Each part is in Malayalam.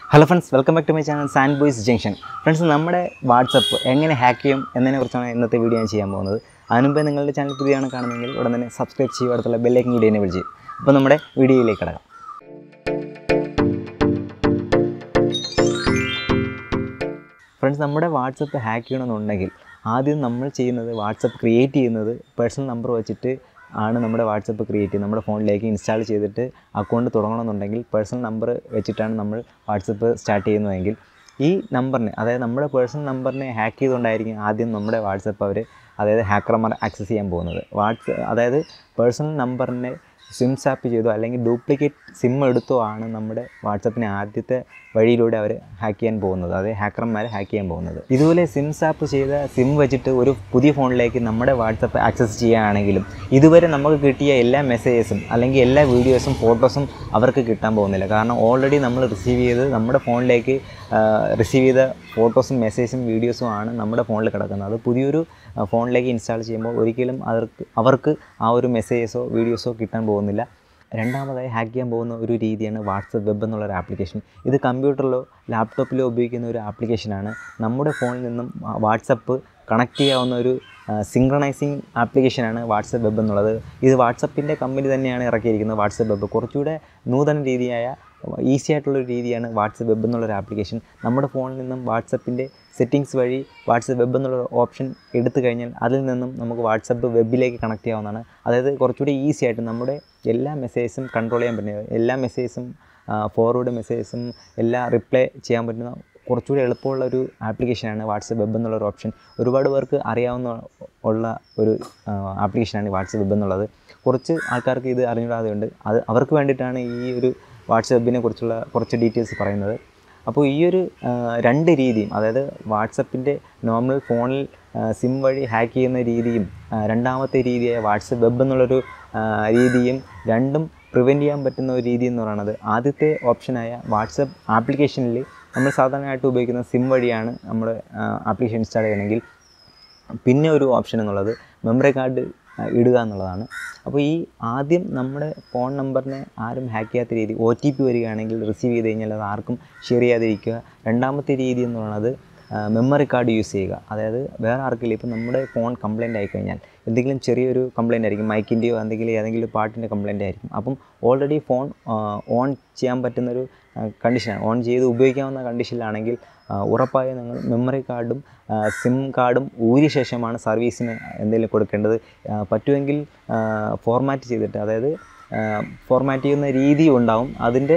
hello friends welcome back to my channel Sand Boys Junction friends നമ്മുടെ വാട്സപ്പ് എങ്ങനെ ഹാക്ക് ചെയ്യും എന്നതിനെക്കുറിച്ചാണ് ഇന്നത്തെ വീഡിയോ ഞാൻ ചെയ്യാൻ പോകുന്നത് അതിനുമുമ്പേ നിങ്ങളുടെ ചാനൽ പുതിയാണ് കാണുന്നതെങ്കിൽ ഉടൻ തന്നെ സബ്സ്ക്രൈബ് ചെയ്യുക അടുത്തുള്ള ബെല്ലൈക്കൻ കൂടി എന്നെ വിളിച്ച് അപ്പോൾ നമ്മുടെ വീഡിയോയിലേക്ക് കിടക്കാം ഫ്രണ്ട്സ് നമ്മുടെ വാട്സപ്പ് ഹാക്ക് ചെയ്യണമെന്നുണ്ടെങ്കിൽ ആദ്യം നമ്മൾ ചെയ്യുന്നത് വാട്സപ്പ് ക്രിയേറ്റ് ചെയ്യുന്നത് പേഴ്സണൽ നമ്പർ വെച്ചിട്ട് ആണ് നമ്മുടെ വാട്സപ്പ് ക്രിയേറ്റ് ചെയ്യുന്നത് നമ്മുടെ ഫോണിലേക്ക് ഇൻസ്റ്റാൾ ചെയ്തിട്ട് അക്കൗണ്ട് തുടങ്ങണമെന്നുണ്ടെങ്കിൽ പേഴ്സണൽ നമ്പർ വെച്ചിട്ടാണ് നമ്മൾ വാട്സപ്പ് സ്റ്റാർട്ട് ചെയ്യുന്നതെങ്കിൽ ഈ നമ്പറിനെ അതായത് നമ്മുടെ പേഴ്സണൽ നമ്പറിനെ ഹാക്ക് ചെയ്തുകൊണ്ടായിരിക്കും ആദ്യം നമ്മുടെ വാട്സപ്പ് അവർ അതായത് ഹാക്കർമാർ ആക്സസ് ചെയ്യാൻ പോകുന്നത് വാട്സ് അതായത് പേഴ്സണൽ നമ്പറിനെ സിം സാപ്പ് ചെയ്തോ അല്ലെങ്കിൽ ഡ്യൂപ്ലിക്കേറ്റ് സിം എടുത്തോ ആണ് നമ്മുടെ വാട്സപ്പിനെ ആദ്യത്തെ വഴിയിലൂടെ അവർ ഹാക്ക് ചെയ്യാൻ പോകുന്നത് അതായത് ഹാക്കർമാർ ഹാക്ക് ചെയ്യാൻ പോകുന്നത് ഇതുപോലെ സിം സാപ്പ് ചെയ്ത സിം വെച്ചിട്ട് ഒരു പുതിയ ഫോണിലേക്ക് നമ്മുടെ വാട്സപ്പ് ആക്സസ് ചെയ്യുകയാണെങ്കിലും ഇതുവരെ നമുക്ക് കിട്ടിയ എല്ലാ മെസ്സേജസും അല്ലെങ്കിൽ എല്ലാ വീഡിയോസും ഫോട്ടോസും അവർക്ക് കിട്ടാൻ പോകുന്നില്ല കാരണം ഓൾറെഡി നമ്മൾ റിസീവ് ചെയ്ത് നമ്മുടെ ഫോണിലേക്ക് റിസീവ് ചെയ്ത ഫോട്ടോസും മെസ്സേജും വീഡിയോസും ആണ് നമ്മുടെ ഫോണിൽ കിടക്കുന്നത് അത് പുതിയൊരു ആ, ഫോണിലേക്ക് ഇൻസ്റ്റാൾ ചെയ്യുമ്പോൾ ഒരിക്കലും അവർക്ക് അവർക്ക് ആ ഒരു മെസ്സേജസോ വീഡിയോസോ കിട്ടാൻ പോകുന്നില്ല രണ്ടാമതായി ഹാക്ക് ചെയ്യാൻ പോകുന്ന ഒരു രീതിയാണ് വാട്സപ്പ് വെബ് എന്നുള്ള ഒരു ആപ്ലിക്കേഷൻ ഇത് കമ്പ്യൂട്ടറിലോ ലാപ്ടോപ്പിലോ ഉപയോഗിക്കുന്ന ഒരു ആപ്ലിക്കേഷനാണ് നമ്മുടെ ഫോണിൽ നിന്നും വാട്സപ്പ് കണക്ട് ചെയ്യാവുന്ന ഒരു സിങ്ക്രണൈസിങ് ആപ്ലിക്കേഷനാണ് വാട്സപ്പ് വെബ് എന്നുള്ളത് ഇത് വാട്സപ്പിൻ്റെ കമ്പനി തന്നെയാണ് ഇറക്കിയിരിക്കുന്നത് വാട്സപ്പ് വെബ് കുറച്ചുകൂടെ നൂതന രീതിയായ ഈസി ആയിട്ടുള്ളൊരു രീതിയാണ് വാട്സപ്പ് വെബ് എന്നുള്ളൊരു ആപ്ലിക്കേഷൻ നമ്മുടെ ഫോണിൽ നിന്നും വാട്സപ്പിൻ്റെ സെറ്റിങ്സ് വഴി വാട്സപ്പ് വെബ് എന്നുള്ള ഓപ്ഷൻ എടുത്തു കഴിഞ്ഞാൽ അതിൽ നിന്നും നമുക്ക് വാട്സപ്പ് വെബിലേക്ക് കണക്ട് ചെയ്യാവുന്നതാണ് അതായത് കുറച്ചുകൂടി ഈസി ആയിട്ട് നമ്മുടെ എല്ലാ മെസ്സേജസും കൺട്രോൾ ചെയ്യാൻ പറ്റുന്നത് എല്ലാ മെസ്സേജസും ഫോർവേഡ് മെസ്സേജസും എല്ലാം റിപ്ലൈ ചെയ്യാൻ പറ്റുന്ന കുറച്ചുകൂടി എളുപ്പമുള്ള ഒരു ആപ്ലിക്കേഷനാണ് വാട്സപ്പ് വെബ് എന്നുള്ള ഒരു ഓപ്ഷൻ ഒരുപാട് പേർക്ക് അറിയാവുന്ന ഉള്ള ഒരു ആപ്ലിക്കേഷനാണ് വാട്സപ്പ് വെബ് എന്നുള്ളത് കുറച്ച് ആൾക്കാർക്ക് ഇത് അറിഞ്ഞിടാതെയുണ്ട് അത് അവർക്ക് വേണ്ടിയിട്ടാണ് ഈ ഒരു വാട്സപ്പ് വെബിനെ കുറിച്ചുള്ള കുറച്ച് ഡീറ്റെയിൽസ് പറയുന്നത് അപ്പോൾ ഈ ഒരു ആ, രണ്ട് രീതിയും അതായത് വാട്സപ്പിൻ്റെ നോർമൽ ഫോണിൽ സിം വഴി ഹാക്ക് ചെയ്യുന്ന രീതിയും ആ, രണ്ടാമത്തെ രീതിയായ വാട്സപ്പ് വെബ് എന്നുള്ളൊരു ആ, രീതിയും രണ്ടും പ്രിവെൻറ്റ് ചെയ്യാൻ പറ്റുന്ന ഒരു രീതി എന്ന് പറയുന്നത് ആദ്യത്തെ ഓപ്ഷനായ വാട്സപ്പ് ആപ്ലിക്കേഷനിൽ നമ്മൾ സാധാരണയായിട്ട് ഉപയോഗിക്കുന്ന സിം വഴിയാണ് നമ്മൾ ആപ്ലിക്കേഷൻ ഇൻസ്റ്റാൾ ചെയ്യണമെങ്കിൽ പിന്നെ ഒരു ഓപ്ഷൻ എന്നുള്ളത് മെമ്മറി കാർഡ് ഇടുക എന്നുള്ളതാണ് അപ്പോൾ ഈ ആദ്യം നമ്മുടെ ഫോൺ നമ്പറിനെ ആരും ഹാക്ക് ചെയ്യാത്ത രീതി ഒ ടി പി വരികയാണെങ്കിൽ റിസീവ് ചെയ്ത് കഴിഞ്ഞാൽ അത് ആർക്കും ഷെയർ ചെയ്യാതിരിക്കുക രണ്ടാമത്തെ രീതി എന്ന് പറയുന്നത് മെമ്മറി കാർഡ് യൂസ് ചെയ്യുക അതായത് വേറെ ആർക്കില്ല ഇപ്പോൾ നമ്മുടെ ഫോൺ കംപ്ലൈൻ്റ് ആയിക്കഴിഞ്ഞാൽ എന്തെങ്കിലും ചെറിയൊരു കംപ്ലൈൻ്റ് ആയിരിക്കും മൈക്കിൻ്റെയോ എന്തെങ്കിലും ഏതെങ്കിലും പാട്ടിൻ്റെ കംപ്ലൈൻ്റ് ആയിരിക്കും അപ്പം ഓൾറെഡി ഫോൺ ഓൺ ചെയ്യാൻ പറ്റുന്നൊരു കണ്ടീഷനാണ് ഓൺ ചെയ്ത് ഉപയോഗിക്കാവുന്ന കണ്ടീഷനിലാണെങ്കിൽ ആ, ഉറപ്പായും നിങ്ങൾ മെമ്മറി കാർഡും സിം കാർഡും ഊരിയ ശേഷമാണ് സർവീസിന് എന്തെങ്കിലും കൊടുക്കേണ്ടത് ആ, പറ്റുമെങ്കിൽ ഫോർമാറ്റ് ചെയ്തിട്ട് അതായത് ഫോർമാറ്റ് ചെയ്യുന്ന രീതി ഉണ്ടാവും അതിൻ്റെ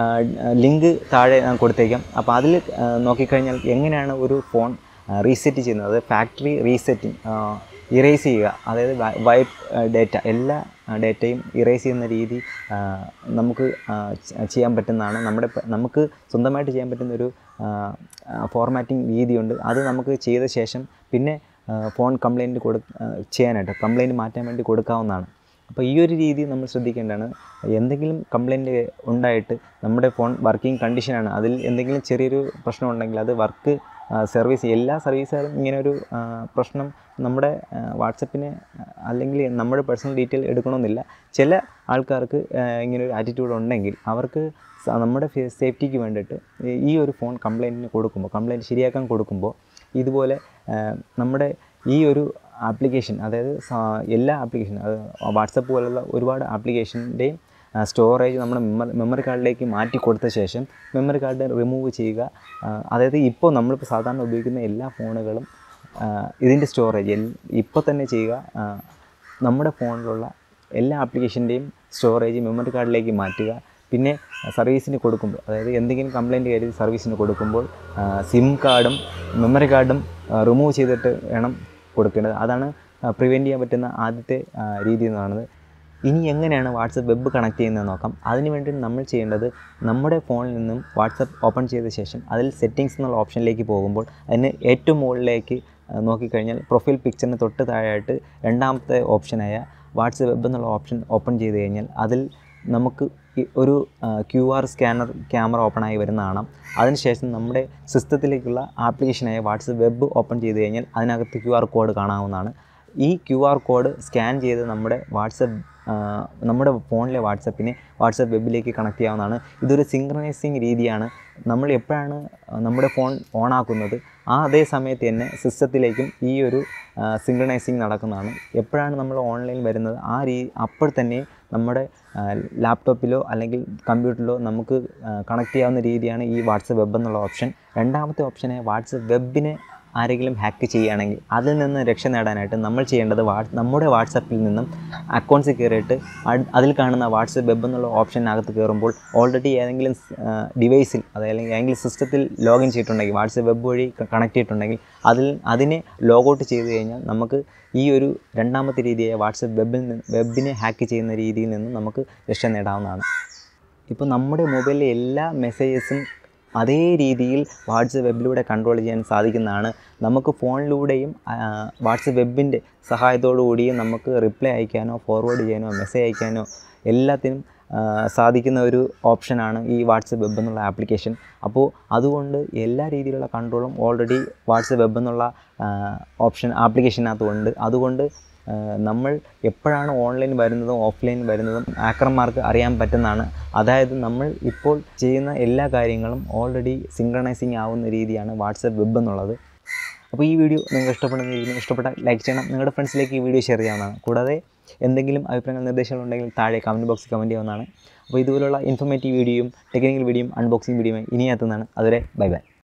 ലിങ്ക് താഴെ ഞാൻ കൊടുത്തേക്കാം അപ്പോൾ അതിൽ നോക്കിക്കഴിഞ്ഞാൽ എങ്ങനെയാണ് ഒരു ഫോൺ റീസെറ്റ് ചെയ്യുന്നത് അത് ഫാക്ടറി റീസെറ്റിംഗ് ഇറേസ് ചെയ്യുക അതായത് വൈപ്പ് ഡേറ്റ എല്ലാ ഡേറ്റയും ഇറേസ് ചെയ്യുന്ന രീതി ആ, നമുക്ക് ആ, ച- ചെയ്യാൻ പറ്റുന്നതാണ് നമ്മുടെ പ- നമുക്ക് സ്വന്തമായിട്ട് ചെയ്യാൻ പറ്റുന്ന ഒരു ഫോർമാറ്റിംഗ് രീതിയുണ്ട് അത് നമുക്ക് ചെയ്ത ശേഷം പിന്നെ ആ, ഫോൺ കംപ്ലൈൻറ്റ് കൊടു ആ, ചെയ്യാനായിട്ട് കംപ്ലൈൻറ്റ് മാറ്റാൻ വേണ്ടി കൊടുക്കാവുന്നതാണ് അപ്പോൾ ഈ ഒരു രീതി നമ്മൾ ശ്രദ്ധിക്കേണ്ടതാണ് എന്തെങ്കിലും കംപ്ലൈൻറ്റ് ഉണ്ടായിട്ട് നമ്മുടെ ഫോൺ വർക്കിംഗ് കണ്ടീഷനാണ് അതിൽ എന്തെങ്കിലും ചെറിയൊരു പ്രശ്നം ഉണ്ടെങ്കിൽ അത് വർക്ക് സർവീസ് എല്ലാ സർവീസുകാരും ഇങ്ങനെ ഒരു ആ, പ്രശ്നം നമ്മുടെ വാട്സപ്പിന് അല്ലെങ്കിൽ നമ്മുടെ പേഴ്സണൽ ഡീറ്റെയിൽ എടുക്കണമെന്നില്ല ചില ആൾക്കാർക്ക് ആ, ഇങ്ങനെ ഒരു ആറ്റിറ്റ്യൂഡ് ഉണ്ടെങ്കിൽ അവർക്ക് സ- നമ്മുടെ സേഫ്റ്റിക്ക് വേണ്ടിയിട്ട് ഈ- ഈ ഒരു ഫോൺ കംപ്ലൈൻറ്റിന് കൊടുക്കുമ്പോൾ കംപ്ലൈൻറ്റ് ശരിയാക്കാൻ കൊടുക്കുമ്പോൾ ഇതുപോലെ ആ, നമ്മുടെ ഈ ഒരു ആപ്ലിക്കേഷൻ അതായത് സ- എല്ലാ ആപ്ലിക്കേഷൻ അത് വാട്സപ്പ് പോലുള്ള ഒരുപാട് ആപ്ലിക്കേഷൻ്റെയും സ്റ്റോറേജ് നമ്മുടെ മെമ്മറി മെമ്മറി കാർഡിലേക്ക് മാറ്റി കൊടുത്ത ശേഷം മെമ്മറി കാർഡ് റിമൂവ് ചെയ്യുക ആ, അതായത് ഇപ്പോൾ നമ്മളിപ്പോൾ സാധാരണ ഉപയോഗിക്കുന്ന എല്ലാ ഫോണുകളും ആ, ഇതിൻ്റെ സ്റ്റോറേജ് എൽ ഇപ്പോൾ തന്നെ ചെയ്യുക ആ, നമ്മുടെ ഫോണിലുള്ള എല്ലാ ആപ്ലിക്കേഷൻ്റെയും സ്റ്റോറേജ് മെമ്മറി കാർഡിലേക്ക് മാറ്റുക പിന്നെ സർവീസിന് കൊടുക്കുമ്പോൾ അതായത് എന്തെങ്കിലും കംപ്ലൈൻറ്റ് കരുതി സർവീസിന് കൊടുക്കുമ്പോൾ സിം കാർഡും മെമ്മറി കാർഡും റിമൂവ് ചെയ്തിട്ട് വേണം കൊടുക്കേണ്ടത് അതാണ് പ്രിവെൻറ്റ് ചെയ്യാൻ പറ്റുന്ന ആദ്യത്തെ ആ, രീതി എന്ന് പറയുന്നത് ഇനി എങ്ങനെയാണ് വാട്സപ്പ് വെബ് കണക്ട് ചെയ്യുന്നത് നോക്കാം അതിന് വേണ്ടി നമ്മൾ ചെയ്യേണ്ടത് നമ്മുടെ ഫോണിൽ നിന്നും വാട്സപ്പ് ഓപ്പൺ ചെയ്ത ശേഷം അതിൽ സെറ്റിങ്സ് എന്നുള്ള ഓപ്ഷനിലേക്ക് പോകുമ്പോൾ അതിന് ഏറ്റവും മുകളിലേക്ക് ആ, നോക്കിക്കഴിഞ്ഞാൽ പ്രൊഫൈൽ പിക്ചറിന് തൊട്ട് താഴെയായിട്ട് രണ്ടാമത്തെ ഓപ്ഷനായ വാട്സപ്പ് വെബ് എന്നുള്ള ഓപ്ഷൻ ഓപ്പൺ ചെയ്ത് കഴിഞ്ഞാൽ അതിൽ നമുക്ക് ഈ ഒരു ക്യു ആർ സ്കാനർ ക്യാമറ ഓപ്പണായി വരുന്ന കാണാം അതിനുശേഷം നമ്മുടെ സിസ്റ്റത്തിലേക്കുള്ള ആപ്ലിക്കേഷനായ വാട്സപ്പ് വെബ് ഓപ്പൺ ചെയ്ത് കഴിഞ്ഞാൽ അതിനകത്ത് ക്യു ആർ കോഡ് കാണാവുന്നതാണ് ഈ ക്യു ആർ കോഡ് സ്കാൻ ചെയ്ത് നമ്മുടെ വാട്സപ്പ് നമ്മുടെ ഫോണിലെ വാട്സപ്പിനെ വാട്സപ്പ് വെബിലേക്ക് കണക്ട് ചെയ്യാവുന്നതാണ് ഇതൊരു സിങ്ക്രണൈസിങ് രീതിയാണ് നമ്മൾ എപ്പോഴാണ് നമ്മുടെ ഫോൺ ഓണാക്കുന്നത് ആ അതേ സമയത്ത് തന്നെ സിസ്റ്റത്തിലേക്കും ഈ ഒരു സിങ്ക്രണൈസിങ് നടക്കുന്നതാണ് എപ്പോഴാണ് നമ്മൾ ഓൺലൈൻ വരുന്നത് ആ രീ അപ്പോൾ തന്നെ നമ്മുടെ ലാപ്ടോപ്പിലോ അല്ലെങ്കിൽ കമ്പ്യൂട്ടറിലോ നമുക്ക് കണക്ട് ചെയ്യാവുന്ന രീതിയാണ് ഈ വാട്സപ്പ് വെബ് എന്നുള്ള ഓപ്ഷൻ രണ്ടാമത്തെ ഓപ്ഷനെ വാട്സപ്പ് വെബിനെ ആരെങ്കിലും ഹാക്ക് ചെയ്യുകയാണെങ്കിൽ അതിൽ നിന്ന് രക്ഷ നേടാനായിട്ട് നമ്മൾ ചെയ്യേണ്ടത് വാ നമ്മുടെ വാട്സപ്പിൽ നിന്നും അക്കൗണ്ട്സിൽ കയറിയിട്ട് അട്- അതിൽ കാണുന്ന വാട്സപ്പ് വെബ് എന്നുള്ള ഓപ്ഷനകത്ത് കയറുമ്പോൾ ഓൾറെഡി ഏതെങ്കിലും ഡിവൈസിൽ അതായത് ഏതെങ്കിലും സിസ്റ്റത്തിൽ ലോഗിൻ ചെയ്തിട്ടുണ്ടെങ്കിൽ വാട്സപ്പ് വെബ് വഴി കണക്ട് ചെയ്തിട്ടുണ്ടെങ്കിൽ അതിൽ അതിനെ ലോഗൗട്ട് ചെയ്ത് കഴിഞ്ഞാൽ നമുക്ക് ഈ ഒരു രണ്ടാമത്തെ രീതിയായ വാട്സപ്പ് വെബിൽ നിന്ന് വെബിനെ ഹാക്ക് ചെയ്യുന്ന രീതിയിൽ നിന്ന് നമുക്ക് രക്ഷ നേടാവുന്നതാണ് ഇപ്പോൾ നമ്മുടെ മൊബൈലിലെ എല്ലാ മെസ്സേജസും അതേ രീതിയിൽ വാട്സപ്പ് വെബിലൂടെ കൺട്രോൾ ചെയ്യാൻ സാധിക്കുന്നതാണ് നമുക്ക് ഫോണിലൂടെയും വാട്സപ്പ് വെബിൻ്റെ സഹായത്തോടു കൂടിയും നമുക്ക് റിപ്ലൈ അയക്കാനോ ഫോർവേഡ് ചെയ്യാനോ മെസ്സേജ് അയക്കാനോ എല്ലാത്തിനും ആ, സാധിക്കുന്ന ഒരു ഓപ്ഷനാണ് ഈ വാട്സപ്പ് വെബ് എന്നുള്ള ആപ്ലിക്കേഷൻ അപ്പോൾ അതുകൊണ്ട് എല്ലാ രീതിയിലുള്ള കൺട്രോളും ഓൾറെഡി വാട്സപ്പ് വെബ് എന്നുള്ള ഓപ്ഷൻ ആപ്ലിക്കേഷനകത്തും ഉണ്ട് അതുകൊണ്ട് ആ, നമ്മൾ എപ്പോഴാണ് ഓൺലൈൻ വരുന്നതും ഓഫ്ലൈൻ വരുന്നതും ആക്രന്മാർക്ക് അറിയാൻ പറ്റുന്നതാണ് അതായത് നമ്മൾ ഇപ്പോൾ ചെയ്യുന്ന എല്ലാ കാര്യങ്ങളും ഓൾറെഡി സിങ്ക്രണൈസിങ് ആവുന്ന രീതിയാണ് വാട്സപ്പ് വെബ് എന്നുള്ളത് അപ്പോൾ ഈ വീഡിയോ നിങ്ങൾക്ക് ഇഷ്ടപ്പെടുന്ന രീതിയിൽ ഇഷ്ടപ്പെട്ടാൽ ലൈക്ക് ചെയ്യണം നിങ്ങളുടെ ഫ്രണ്ട്സിലേക്ക് ഈ വീഡിയോ ഷെയർ ചെയ്യാവുന്നതാണ് കൂടാതെ എന്തെങ്കിലും അഭിപ്രായങ്ങൾ നിർദ്ദേശങ്ങളുണ്ടെങ്കിൽ താഴെ കമൻറ്റ് ബോക്സിൽ കമൻറ്റ് ചെയ്യാവുന്നതാണ് അപ്പോൾ ഇതുപോലുള്ള ഇൻഫോർമേറ്റീവ് വീഡിയോയും ടെക്നിക്കൽ വീഡിയോയും അൺബോക്സിംഗ് വീഡിയോയും ഇനി എത്തുന്നതാണ് അതുവരെ ബൈ ബൈ